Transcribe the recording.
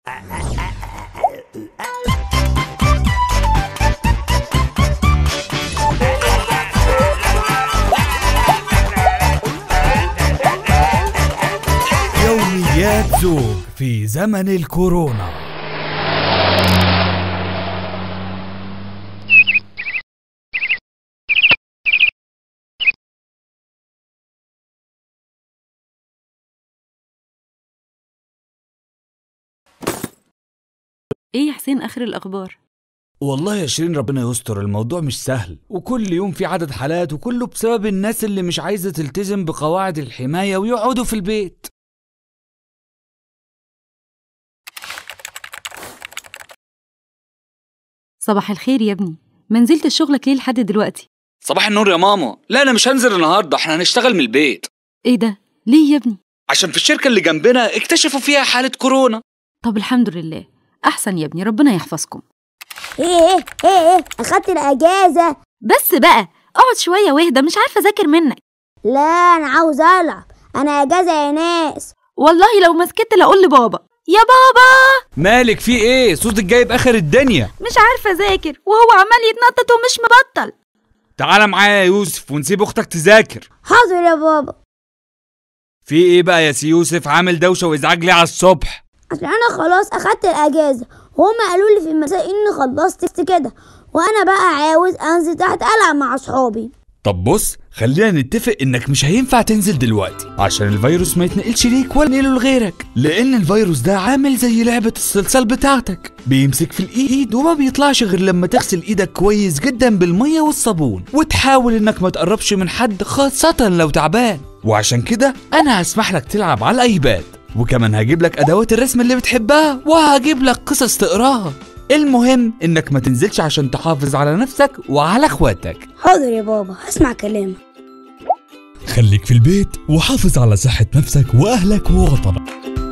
يوميات زوج في زمن الكورونا ايه يا حسين اخر الاخبار والله يا شيرين ربنا يستر الموضوع مش سهل وكل يوم في عدد حالات وكله بسبب الناس اللي مش عايزة تلتزم بقواعد الحماية ويقعدوا في البيت صباح الخير يا ابني ما نزلت شغلك ليه لحد دلوقتي صباح النور يا ماما لا انا مش هنزل النهارده احنا هنشتغل من البيت ايه ده ليه يا ابني عشان في الشركة اللي جنبنا اكتشفوا فيها حالة كورونا طب الحمد لله احسن يا ابني ربنا يحفظكم ايه ايه ايه ايه اخدت الاجازه بس بقى اقعد شويه واهدى مش عارفه اذاكر منك لا انا عاوز العب انا اجازه يا ناس والله لو ما سكت لاقول لبابا يا بابا مالك في ايه صوتك جايب اخر الدنيا مش عارفه اذاكر وهو عمال يتنطط ومش مبطل تعال معايا يا يوسف ونسيب اختك تذاكر حاضر يا بابا في ايه بقى يا سي يوسف عامل دوشة وازعاج ليه على الصبح عشان انا خلاص اخدت الاجازه وهما قالوا لي في المساء اني خلصت كده وانا بقى عاوز انزل تحت العب مع اصحابي طب بص خلينا نتفق انك مش هينفع تنزل دلوقتي عشان الفيروس ما يتنقلش ليك ولا ينقله لغيرك لان الفيروس ده عامل زي لعبة الصلصال بتاعتك بيمسك في الايد وما بيطلعش غير لما تغسل ايدك كويس جدا بالمية والصابون وتحاول انك ما تقربش من حد خاصة لو تعبان وعشان كده انا هسمح لك تلعب على الايباد وكمان هجيب لك ادوات الرسم اللي بتحبها وهجيب لك قصص تقراها المهم انك ما تنزلش عشان تحافظ على نفسك وعلى اخواتك حاضر يا بابا هسمع كلامك خليك في البيت وحافظ على صحة نفسك وأهلك ووطنك